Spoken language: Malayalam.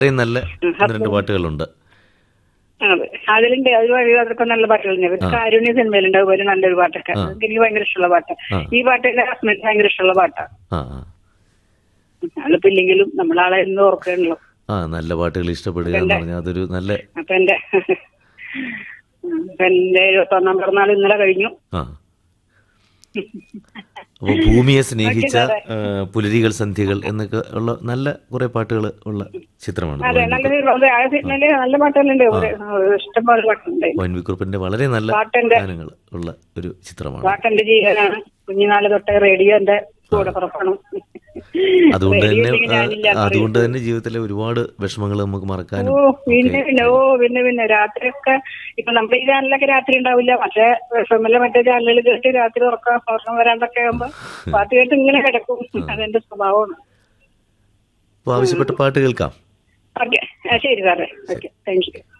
ഇത്രയും നല്ല ഒന്ന് രണ്ട് പാട്ടുകളുണ്ട് അതെ അതിലുണ്ട് അത് വഴി അതൊക്കെ നല്ല പാട്ടുകളുണ്ട് പിന്നെ കാരുണ്യ സിനിമയിലുണ്ട് അതുപോലെ നല്ലൊരു പാട്ടൊക്കെ അതൊക്കെ എനിക്ക് ഭയങ്കര ഇഷ്ടമുള്ള പാട്ട് ആ. ഈ പാട്ട് എന്റെ ഹസ്ബൻഡ് ഭയങ്കര ഇഷ്ടമുള്ള പാട്ടാണ് ആ ആ അതിപ്പോ ഇല്ലെങ്കിലും നമ്മളാളെ എന്ന് ഓർക്കണല്ലോ ആ നല്ല പാട്ടുകൾ ഇഷ്ടപ്പെടുക എന്ന് പറഞ്ഞാൽ അതൊരു നല്ല അപ്പൊ എന്റെ അപ്പൊ എന്റെ ഇരുപത്തൊന്നാം പിറന്നാൾ ഇന്നലെ കഴിഞ്ഞു ആ അപ്പോൾ ഭൂമിയെ സ്നേഹിച്ച ആ, പുലരികൾ സന്ധ്യകൾ എന്നൊക്കെ ഉള്ള നല്ല കുറെ പാട്ടുകൾ ഉള്ള ചിത്രമാണ് അതെ നല്ലൊരു അതെ, ആ സിനിമയില് നല്ല പാട്ടുകളുണ്ട് ഒരു- ഇഷ്ടംപോലെ പാട്ടുണ്ട് വൻവിക്കുറിപ്പിന്റെ വളരെ നല്ല പാട്ടെന്റെ ഗാനങ്ങൾ ഉള്ള ഒരു ചിത്രമാണ് പാട്ടെന്റെ ജീവനാണ് കുഞ്ഞുനാള് തൊട്ടേ റേഡിയോ എന്റെ കൂടെ പുറപ്പെടണം അതുകൊണ്ട് റേഡിയോ തന്നെ ഇല്ലെങ്കിൽ ഞാനില്ല ആ, അതുകൊണ്ട് തന്നെ ജീവിതത്തിലെ ഒരുപാട് വിഷമങ്ങൾ നമുക്ക് മറക്കാനും ഓ പിന്നെ പിന്നെ ഓ പിന്നെ പിന്നെ രാത്രിയൊക്കെ ഇപ്പൊ നമ്മുടെ ഈ ചാനലൊക്കെ രാത്രി ഉണ്ടാവില്ല പക്ഷെ വിഷമല്ല മറ്റേ ചാനലുകൾ കേട്ട് രാത്രി ഉറക്കം ഉറക്കം വരാണ്ടൊക്കെ ആകുമ്പോ പാട്ട് കേട്ട് ഇങ്ങനെ കിടക്കും അതെന്റെ സ്വഭാവമാണ് അപ്പോൾ ആവശ്യപ്പെട്ട പാട്ട് കേൾക്കാം ഓക്കെ ശരി സാറേ ഓക്കെ താങ്ക് യു